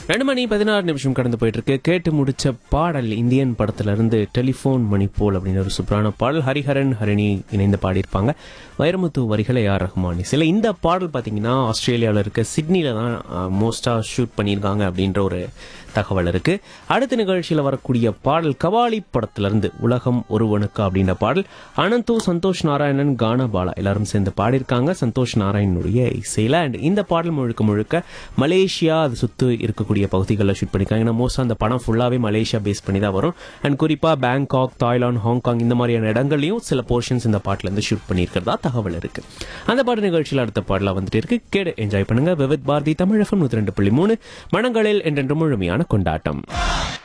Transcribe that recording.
ரெண்டு மணி பதினாறு நிமிஷம் கடந்து போயிட்டு இருக்கு கேட்டு முடிச்ச பாடல் இந்தியன் படத்துல இருந்து டெலிஃபோன் மணி போல் அப்படின்னு ஒரு சூப்பரான பாடல் ஹரிஹரன் ஹரிணி இணைந்து பாடியிருப்பாங்க வைரமுத்து வரிகளை ஆர் ரஹ்மான் சில இந்த பாடல் பாத்தீங்கன்னா ஆஸ்திரேலியாவில் இருக்க சிட்னில தான் மோஸ்டா ஷூட் பண்ணியிருக்காங்க அப்படின்ற ஒரு தகவல் இருக்கு அடுத்த நிகழ்ச்சியில் வரக்கூடிய பாடல் கபாலி படத்துல இருந்து உலகம் ஒருவனுக்கு அப்படின்ற பாடல் அனந்து சந்தோஷ் நாராயணன் கானா பாலா எல்லாரும் சேர்ந்து பாடியிருக்காங்க சந்தோஷ் நாராயணனுடைய இசையில அண்ட் இந்த பாடல் முழுக்க முழுக்க மலேசியா அது சுத்து இருக்கக்கூடிய பகுதிகளில் ஷூட் பண்ணியிருக்காங்க ஏன்னா மோஸ்ட் அந்த படம் ஃபுல்லாவே மலேசியா பேஸ் பண்ணி தான் வரும் அண்ட் குறிப்பா பேங்காக் தாய்லாந்து ஹாங்காங் இந்த மாதிரியான இடங்கள்லயும் சில போர்ஷன்ஸ் இந்த பாட்டுல இருந்து ஷூட் பண்ணியிருக்கிறதா தகவல் இருக்கு அந்த பாட்டு நிகழ்ச்சியில் அடுத்த பாடலா வந்துட்டு இருக்கு கேடு என்ஜாய் பண்ணுங்க விவித் பாரதி தமிழகம் நூத்தி ரெண்டு புள்ளி மூணு மனங்களில் என்றென்று முழுமையான கொண்டாட்டம்